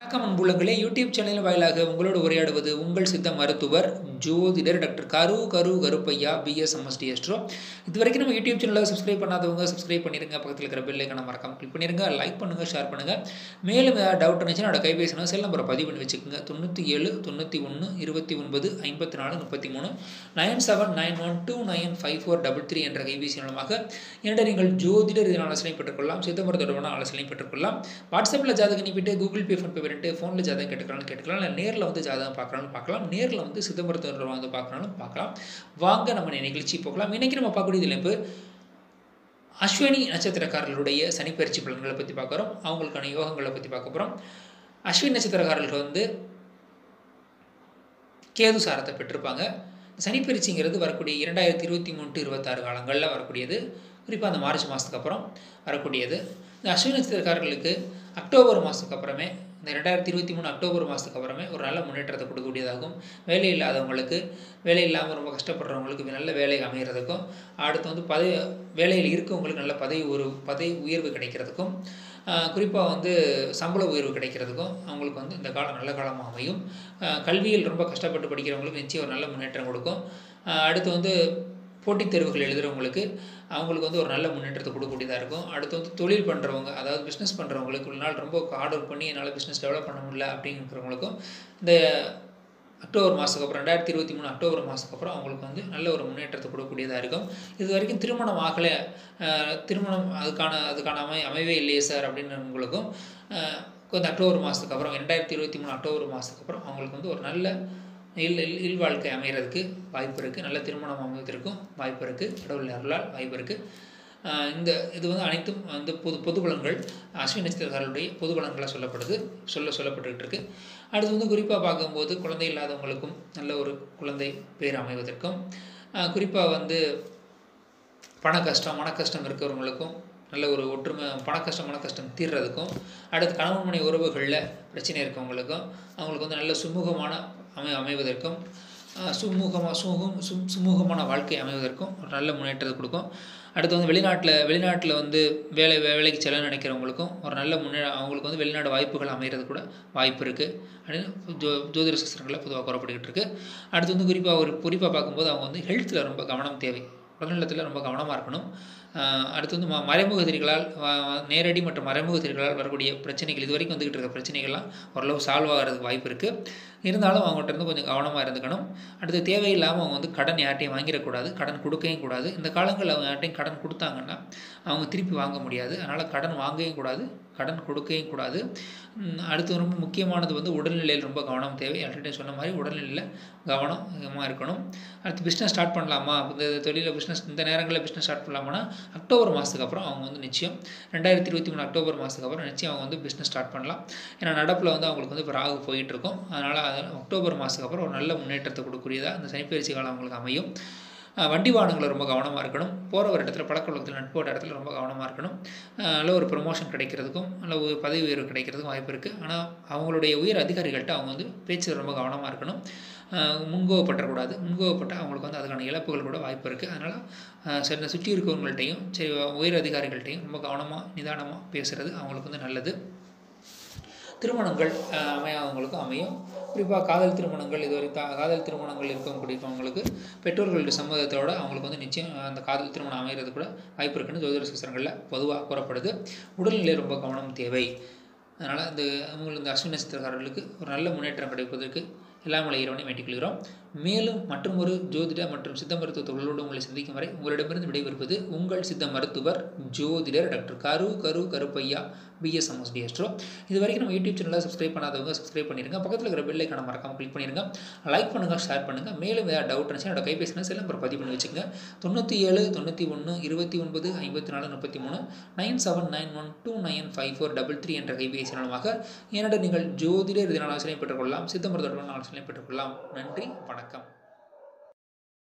வணக்கம் அன்புள்ளங்களே YouTube channel வாயிலாக உங்களோடு உரையாடுவது உங்கள் சித்த மருத்துவர் ஜோதிடர் டாக்டர் கரு கரு கருப்பையா பிஎஸ் எம்எஸ்டி எஸ்ட்ரோ இது வரைக்கும் நம்ம யூடியூப் சேனலில் சப்ஸ்கிரைப் பண்ணாதவங்க சப்ஸ்கிரைப் பண்ணிருங்க பக்கத்தில் இருக்கிற பெல் ஐக்கான மறக்காம கிளிக் பண்ணிருங்க லைக் பண்ணுங்கள் ஷேர் பண்ணுங்கள் மேலும் ஏதாவது டவுட் இருந்துச்சுன்னா என்னோட கைபேசி செல் நம்பரை பதிவு பண்ணி வச்சுக்கோங்க தொண்ணூற்றி ஏழு தொண்ணூற்றி ஒன்று இருபத்தி ஒன்பது ஐம்பத்தி நாலு முப்பத்தி மூணு nine seven nine one two nine five four double three என்ற கைபேசி மூலமாக என்னிடம் நீங்கள் ஜோதிடர் இதன் ஆலோசனை பெற்றுக்கொள்ளலாம் சித்தமருத்துவமான ஆலோசனை பெற்றுக்கொள்ளலாம் வாட்ஸ்அப்பில் ஜாதகம் அனுப்பிட்டு கூகுள் பே ஃபோன் பே பண்ணிட்டு ஃபோனில் ஜாதகம் கேட்டுக்கலாம்னு கேட்டுக்கலாம் இல்லை நேரில் வந்து ஜாதகம் பார்க்கலாம்னு பார்க்கலாம் நேரில் வந்து சித்த மருத்துவர் வந்து பார்க்கலாம்னு பார்க்கலாம் வாங்க நம்ம நிகழ்ச்சி போகலாம் இன்றைக்கி நம்ம பார்க்கக்கூடிய இணைப்பு அஸ்வினி நட்சத்திரக்காரர்களுடைய சனிப்பயிற்சி பலன்களை பற்றி பார்க்குறோம் அவங்களுக்கான யோகங்களை பற்றி பார்க்க போகிறோம் அஸ்வினி நட்சத்திரக்காரர்கள் வந்து கேது சாரத்தை பெற்றிருப்பாங்க சனிப்பயிற்சிங்கிறது வரக்கூடிய இரண்டாயிரத்தி இருபத்தி மூணு டு இருபத்தாறு காலங்களில் வரக்கூடியது குறிப்பாக அந்த மார்ச் மாதத்துக்கு அப்புறம் வரக்கூடியது இந்த அஸ்வினி நட்சத்திரக்காரர்களுக்கு அக்டோபர் மாதத்துக்கு அப்புறமே இந்த ரெண்டாயிரத்தி இருபத்தி மூணு அக்டோபர் மாதத்துக்கு அப்புறமே ஒரு நல்ல முன்னேற்றத்தை கொடுக்கக்கூடியதாகும் வேலை இல்லாதவங்களுக்கு வேலை இல்லாமல் ரொம்ப கஷ்டப்படுறவங்களுக்கு நல்ல வேலை அமைகிறதுக்கும் அடுத்து வந்து பதவி வேலையில் இருக்கவங்களுக்கு நல்ல பதவி ஒரு பதவி உயர்வு கிடைக்கிறதுக்கும் குறிப்பாக வந்து சம்பள உயர்வு கிடைக்கிறதுக்கும் அவங்களுக்கு வந்து இந்த காலம் நல்ல காலமாக அமையும் கல்வியில் ரொம்ப கஷ்டப்பட்டு படிக்கிறவங்களுக்கு நிச்சயம் ஒரு நல்ல முன்னேற்றம் கொடுக்கும் அடுத்து வந்து போட்டித் தேர்வுகள் எழுதுகிறவங்களுக்கு அவங்களுக்கு வந்து ஒரு நல்ல முன்னேற்றத்தை கொடுக்கக்கூடியதாக இருக்கும் அடுத்து வந்து தொழில் பண்ணுறவங்க அதாவது பிஸ்னஸ் பண்ணுறவங்களுக்கு ஒரு நாள் ரொம்ப ஹார்ட் ஒர்க் பண்ணி என்னால் பிஸ்னஸ் டெவலப் பண்ண முடியல அப்படிங்கிறவங்களுக்கும் இந்த அக்டோபர் மாதத்துக்கு அப்புறம் ரெண்டாயிரத்தி இருபத்தி மூணு அக்டோபர் மாதத்துக்கு அப்புறம் அவங்களுக்கு வந்து நல்ல ஒரு முன்னேற்றத்தை கொடுக்கக்கூடியதாக இருக்கும் இது வரைக்கும் திருமணம் ஆகலை திருமணம் அதுக்கான அதுக்கான அமை அமைவே இல்லையே சார் அப்படின்றவங்களுக்கும் கொஞ்சம் அக்டோபர் மாதத்துக்கு அப்புறம் ரெண்டாயிரத்தி இருபத்தி மூணு அக்டோபர் மாதத்துக்கு அப்புறம் அவங்களுக்கு வந்து ஒரு நல்ல இல் இல் வாழ்க்கை அமைகிறதுக்கு வாய்ப்பு இருக்குது நல்ல திருமணம் அமைவதற்கும் வாய்ப்பு இருக்குது கடவுள் அருளால் வாய்ப்பு இருக்குது இந்த இது வந்து அனைத்தும் வந்து பொது பொது பலன்கள் அஸ்வினி நட்சத்திரக்காரர்களுடைய பொது பலன்களாக சொல்லப்படுது சொல்ல சொல்லப்பட்டுக்கிட்டு இருக்கு அடுத்து வந்து குறிப்பாக பார்க்கும்போது குழந்தை இல்லாதவங்களுக்கும் நல்ல ஒரு குழந்தை பேர் அமைவதற்கும் குறிப்பாக வந்து பண கஷ்டம் மன கஷ்டம் இருக்கிறவங்களுக்கும் நல்ல ஒரு ஒற்றுமை பண கஷ்டம் மன கஷ்டம் தீர்றதுக்கும் அடுத்து கணவன் மனை உறவுகளில் பிரச்சனை இருக்கவங்களுக்கும் அவங்களுக்கு வந்து நல்ல சுமூகமான அமை அமைவதற்கும் சுமூகமாக சுமூகம் சு சுமூகமான வாழ்க்கை அமைவதற்கும் ஒரு நல்ல முன்னேற்றத்தை கொடுக்கும் அடுத்து வந்து வெளிநாட்டில் வெளிநாட்டில் வந்து வேலை வேலைக்கு செல்ல நினைக்கிறவங்களுக்கும் ஒரு நல்ல முன்னே அவங்களுக்கு வந்து வெளிநாடு வாய்ப்புகள் அமைகிறது கூட வாய்ப்பு இருக்குது அப்படின்னு ஜோ ஜோதிட சாஸ்திரங்களில் பொதுவாக கூறப்பட்டுக்கிட்டு இருக்குது அடுத்து வந்து குறிப்பாக ஒரு குறிப்பாக பார்க்கும்போது அவங்க வந்து ஹெல்த்தில் ரொம்ப கவனம் தேவை உடல்நலத்தில் ரொம்ப கவனமாக இருக்கணும் அடுத்து வந்து ம மறைமுக எதிரிகளால் நேரடி மற்றும் மறைமுக எதிரிகளால் வரக்கூடிய பிரச்சனைகள் இது வரைக்கும் வந்துக்கிட்டு இருக்க பிரச்சனைகள்லாம் ஓரளவு சால்வ் ஆகிறதுக்கு வாய்ப்பு இருக்குது இருந்தாலும் அவங்ககிட்ட இருந்து கொஞ்சம் கவனமாக இருந்துக்கணும் அடுத்து தேவையில்லாமல் அவங்க வந்து கடன் யார்ட்டையும் வாங்கிடக்கூடாது கடன் கொடுக்கவும் கூடாது இந்த காலங்களில் அவங்க யார்ட்டையும் கடன் கொடுத்தாங்கன்னா அவங்க திருப்பி வாங்க முடியாது அதனால் கடன் வாங்கவும் கூடாது கடன் கொடுக்கவும் கூடாது அடுத்து ரொம்ப முக்கியமானது வந்து உடல்நிலையில் ரொம்ப கவனம் தேவை ஆல்ரெடி சொன்ன மாதிரி உடல்நிலையில் கவனமாக இருக்கணும் அடுத்து பிஸ்னஸ் ஸ்டார்ட் பண்ணலாமா இந்த தொழிலில் பிஸ்னஸ் இந்த நேரங்களில் பிஸ்னஸ் ஸ்டார்ட் பண்ணலாமான்னா அக்டோபர் மாதத்துக்கு அப்புறம் அவங்க வந்து நிச்சயம் ரெண்டாயிரத்தி இருபத்தி மூணு அக்டோபர் மாதத்துக்கு அப்புறம் நிச்சயம் அவங்க வந்து பிஸ்னஸ் ஸ்டார்ட் பண்ணலாம் ஏன்னா நடப்பில் வந்து அவங்களுக்கு வந்து இப்போ ராகு போயிட்டுருக்கும் அதனால் அக்டோபர் மாதத்துக்கு அப்புறம் ஒரு நல்ல முன்னேற்றத்தை கொடுக்கக்கூடியதாக அந்த சனிப்பயிற்சி காலம் அவங்களுக்கு அமையும் வண்டி வாகனங்களில் ரொம்ப கவனமாக இருக்கணும் போகிற ஒரு இடத்துல பழக்க வழக்கத்தில் நட்போட இடத்துல ரொம்ப கவனமாக இருக்கணும் நல்ல ஒரு ப்ரொமோஷன் கிடைக்கிறதுக்கும் நல்ல ஒரு பதவி உயர்வு கிடைக்கிறதுக்கும் வாய்ப்பு இருக்குது ஆனால் அவங்களுடைய உயர் அதிகாரிகள்கிட்ட அவங்க வந்து பேச்சு ரொம்ப கவனமாக இருக்கணும் முன்கோவப்பட்டக்கூடாது முன்கோவப்பட்டால் அவங்களுக்கு வந்து அதுக்கான இழப்புகள் கூட வாய்ப்பு இருக்குது அதனால் சரி சுற்றி இருக்கவங்கள்ட்டையும் சரி உயர் அதிகாரிகள்ட்டையும் ரொம்ப கவனமாக நிதானமாக பேசுகிறது அவங்களுக்கு வந்து நல்லது திருமணங்கள் அமையாதவங்களுக்கும் அமையும் குறிப்பாக காதல் திருமணங்கள் இதுவரை தா காதல் திருமணங்கள் இருக்கக்கூடியவங்களுக்கு பெற்றோர்களுடைய சம்மதத்தோடு அவங்களுக்கு வந்து நிச்சயம் அந்த காதல் திருமணம் அமைகிறது கூட வாய்ப்பு இருக்குன்னு ஜோதிட சாஸ்திரங்களில் பொதுவாக கூறப்படுது உடல்நிலை ரொம்ப கவனம் தேவை அதனால் இந்த அவங்களுக்கு இந்த அஸ்வினி நட்சத்திரக்காரர்களுக்கு ஒரு நல்ல முன்னேற்றம் கிடைப்பதற்கு எல்லாமலை இறைவனை வேண்டிக் கொள்கிறோம் மேலும் மற்றும் ஒரு ஜோதிட மற்றும் சித்த மருத்துவ தொழிலோடு உங்களை சந்திக்கும் வரை உங்களிடமிருந்து விடைபெறுவது உங்கள் சித்த மருத்துவர் ஜோதிடர் டாக்டர் கரு கரு கருப்பையா பிஎஸ் எம்எஸ்டி எஸ்ட்ரோ இது வரைக்கும் நம்ம யூடியூப் சேனலில் சப்ஸ்கிரைப் பண்ணாதவங்க சப்ஸ்கிரைப் பண்ணிருங்க பக்கத்தில் இருக்கிற பெல் ஐக்கான மறக்காமல் கிளிக் பண்ணிருங்க லைக் பண்ணுங்கள் ஷேர் பண்ணுங்கள் மேலும் ஏதாவது டவுட் இருந்துச்சு என்னோட கைபேசினா செல்ல நம்பர் பதிவு பண்ணி வச்சுக்கோங்க தொண்ணூற்றி ஏழு தொண்ணூற்றி ஒன்று இருபத்தி ஒன்பது ஐம்பத்தி நாலு முப்பத்தி மூணு nine seven nine one two nine five four double three என்ற கைபேசி மூலமாக என்னிடம் நீங்கள் ஜோதிடர் இதனால் ஆலோசனை பெற்றுக்கொள்ளலாம் சித்த மருத்துவ ஆலோசனை பெற்றுக்கொள்ளலாம் நன்றி வணக்கம்